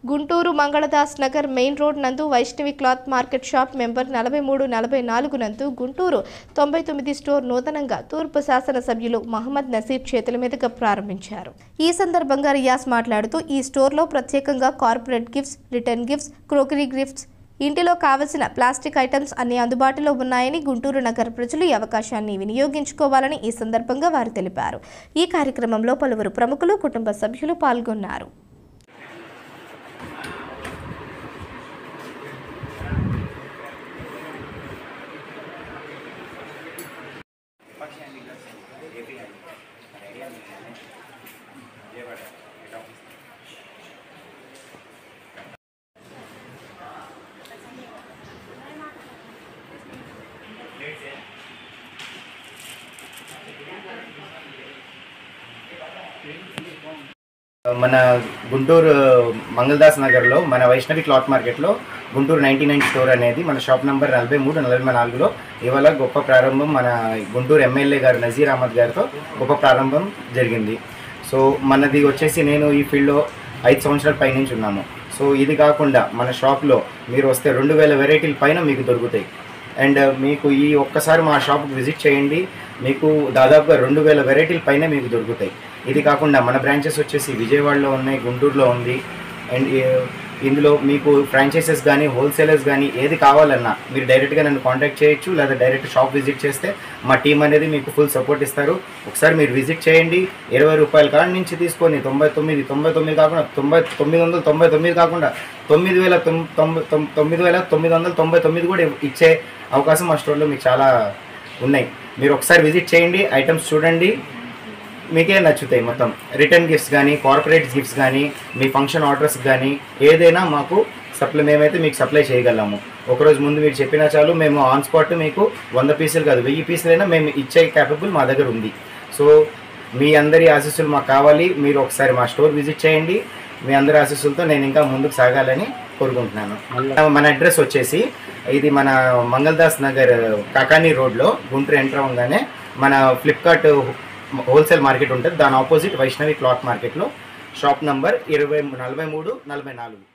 Guntur Mangaldas Nagar main road నందు Vaishnavi cloth market shop member నలభై మూడు నలభై నాలుగు నందు గుంటూరు తొంభై తొమ్మిది స్టోర్ నూతనంగా తూర్పు శాసనసభ్యులు మహమ్మద్ నసీర్ చేతుల మీదుగా ప్రారంభించారు ఈ సందర్భంగా రియాస్ మాట్లాడుతూ ఈ స్టోర్లో ప్రత్యేకంగా corporate gifts return gifts crockery gifts ఇంటిలో కావలసిన ప్లాస్టిక్ ఐటమ్స్ అన్ని అందుబాటులో ఉన్నాయని గుంటూరు నగర ప్రజలు ఈ అవకాశాన్ని వినియోగించుకోవాలని ఈ సందర్భంగా వారు తెలిపారు ఈ కార్యక్రమంలో పలువురు ప్రముఖులు కుటుంబ సభ్యులు పాల్గొన్నారు మన గుంటూరు మంగళదాస్ నగర్లో మన వైష్ణవి క్లాత్ మార్కెట్లో గుంటూరు నైంటీ నైన్ స్టోర్ అనేది మన షాప్ నెంబర్ నలభై మూడు నలభై నాలుగులో ఇవాళ గొప్ప ప్రారంభం మన గుంటూరు ఎమ్మెల్యే గారు నజీర్ అహ్మద్ గారితో గొప్ప ప్రారంభం జరిగింది సో మనది వచ్చేసి నేను ఈ ఫీల్డ్లో ఐదు సంవత్సరాల పైనుంచి ఉన్నాము సో ఇది కాకుండా మన షాప్లో మీరు వస్తే రెండు వేల వెరైటీల పైన మీకు దొరుకుతాయి అండ్ మీకు ఈ ఒక్కసారి మా షాప్కి విజిట్ చేయండి మీకు దాదాపుగా రెండు వేల వెరైటీల పైన మీకు దొరుకుతాయి ఇది కాకుండా మన బ్రాంచెస్ వచ్చేసి విజయవాడలో ఉన్నాయి గుంటూరులో ఉంది అండ్ ఈ- ఇందులో మీకు ఫ్రాంచైజెస్ కానీ హోల్సేలర్స్ కానీ ఏది కావాలన్నా మీరు డైరెక్ట్గా నన్ను కాంటాక్ట్ చేయొచ్చు లేదా డైరెక్ట్ షాప్ విజిట్ చేస్తే మా టీం అనేది మీకు ఫుల్ సపోర్ట్ ఇస్తారు ఒకసారి మీరు విజిట్ చేయండి ఇరవై రూపాయల కాడ నుంచి తీసుకొని తొంభై తొమ్మిది తొంభై తొమ్మిది కాకుండా తొంభై తొమ్మిది వందల తొంభై తొమ్మిది కాకుండా తొమ్మిది వేల తొమ్- తొంభై తొమ్- తొమ్మిది వేల తొమ్మిది వందల తొంభై తొమ్మిది కూడా ఇచ్చే అవకాశం మా స్టోర్లో మీకు చాలా ఉన్నాయి మీరు ఒకసారి విజిట్ చేయండి ఐటమ్స్ చూడండి మీకే నచ్చుతాయి మొత్తం రిటర్న్ గిఫ్ట్స్ కానీ కార్పొరేట్ గిఫ్ట్స్ కానీ మీ ఫంక్షన్ ఆర్డర్స్ కానీ ఏదైనా మాకు సప్లై మేమైతే మీకు సప్లై చేయగలము ఒకరోజు ముందు మీరు చెప్పినా చాలు మేము ఆన్ స్పాట్ మీకు వంద పీసులు కాదు వెయ్యి పీసులైనా మేము ఇచ్చే క్యాపబుల్ మా దగ్గర ఉంది సో మీ అందరి ఆశీస్సులు మాకు కావాలి మీరు ఒకసారి మా స్టోర్ విజిట్ చేయండి మీ అందరి ఆశీస్సులతో నేను ఇంకా ముందుకు సాగాలని కోరుకుంటున్నాను మన అడ్రస్ వచ్చేసి ఇది మన మంగళదాస్ నగర్ కాకాని రోడ్లో గుంటూరు ఎంటర్ అవ్వగానే మన ఫ్లిప్కార్ట్ హోల్సేల్ మార్కెట్ ఉంటుంది దాని ఆపోజిట్ వైష్ణవి క్లాత్ మార్కెట్లో షాప్ నంబర్ ఇరవై నలభై మూడు నలభై నాలుగు